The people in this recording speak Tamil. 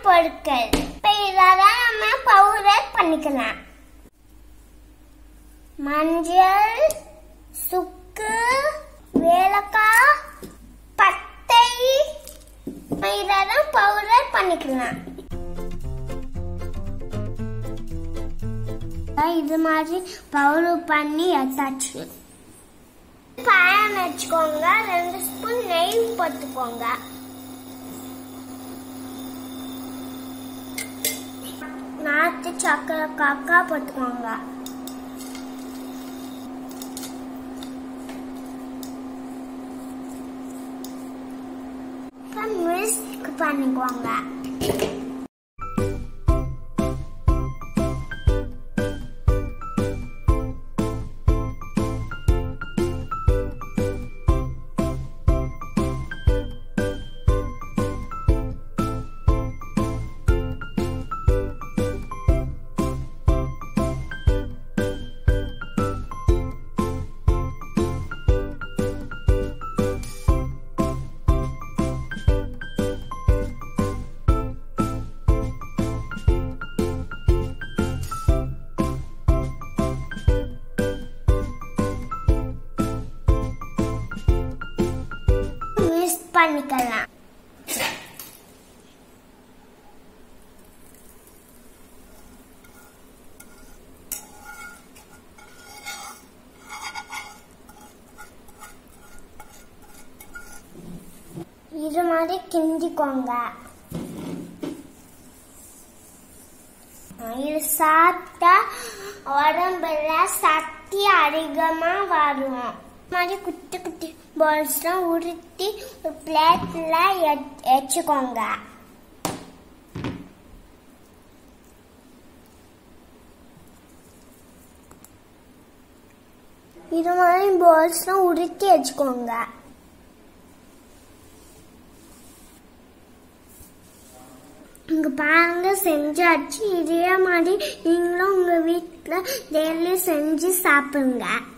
பொருட்கள் இப்ப இதெல்லாம் நம்ம பவுடர் பண்ணிக்கலாம் மஞ்சள் சுக்கு ஏலக்காய் பட்டை இதெல்லாம் பவுடர் பண்ணிக்கலாம் இது மாதிரி பவுடர் பண்ணி எடுத்தாச்சு பேன் வச்சுக்கோங்க ரெண்டு ஸ்பூன் நெய் போட்டுக்கோங்க நாட்டு சக்கரை காக்கா போட்டுக்கோங்க மிஸ்க் பண்ணிக்கோங்க மிக்ஸ் பண்ணிக்கலாம் இது மாதிரி கிண்டிக்கோங்க இது சாப்பிட்டா உடம்புல சக்தி அதிகமா வரும் இது மாதிரி குட்டி குட்டி பால்ஸ்லாம் உருட்டி ஒரு பிளேட்ல வச்சுக்கோங்க இது மாதிரி பால்ஸ்லாம் உருட்டி வச்சுக்கோங்க இங்க பாருங்க செஞ்சாச்சு இதே மாதிரி நீங்களும் உங்க வீட்டுல டெய்லி செஞ்சு சாப்பிடுங்க